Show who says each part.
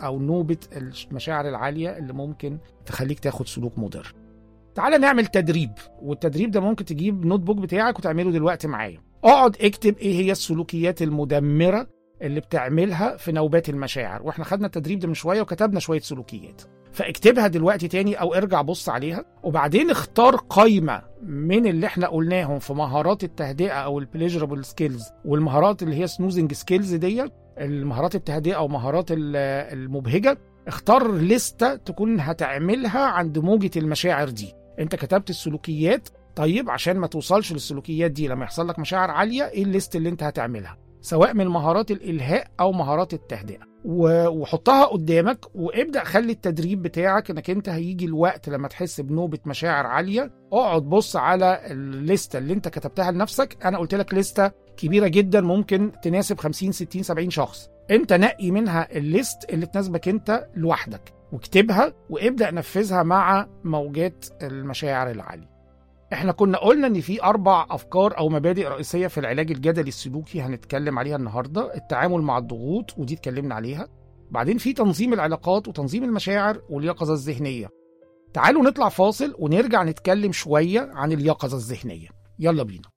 Speaker 1: او نوبه المشاعر العاليه اللي ممكن تخليك تاخد سلوك مضر تعالى نعمل تدريب والتدريب ده ممكن تجيب نوت بوك بتاعك وتعمله دلوقتي معايا اقعد اكتب ايه هي السلوكيات المدمره اللي بتعملها في نوبات المشاعر واحنا خدنا التدريب ده من شويه وكتبنا شويه سلوكيات فاكتبها دلوقتي تاني او ارجع بص عليها وبعدين اختار قايمه من اللي احنا قلناهم في مهارات التهدئه او البليجرابل سكيلز والمهارات اللي هي سنوزنج سكيلز دي المهارات التهدئه او مهارات المبهجه اختار لستة تكون هتعملها عند موجة المشاعر دي انت كتبت السلوكيات طيب عشان ما توصلش للسلوكيات دي لما يحصل لك مشاعر عالية ايه الليست اللي انت هتعملها سواء من مهارات الالهاء او مهارات التهدئه وحطها قدامك وابدا خلي التدريب بتاعك انك انت هيجي الوقت لما تحس بنوبه مشاعر عاليه اقعد بص على الليسته اللي انت كتبتها لنفسك انا قلت لك لسته كبيره جدا ممكن تناسب 50 60 70 شخص انت نقي منها الليست اللي تناسبك انت لوحدك واكتبها وابدا نفذها مع موجات المشاعر العاليه احنا كنا قلنا ان في اربع افكار او مبادئ رئيسيه في العلاج الجدلي السلوكي هنتكلم عليها النهارده التعامل مع الضغوط ودي اتكلمنا عليها بعدين في تنظيم العلاقات وتنظيم المشاعر واليقظه الذهنيه تعالوا نطلع فاصل ونرجع نتكلم شويه عن اليقظه الذهنيه يلا بينا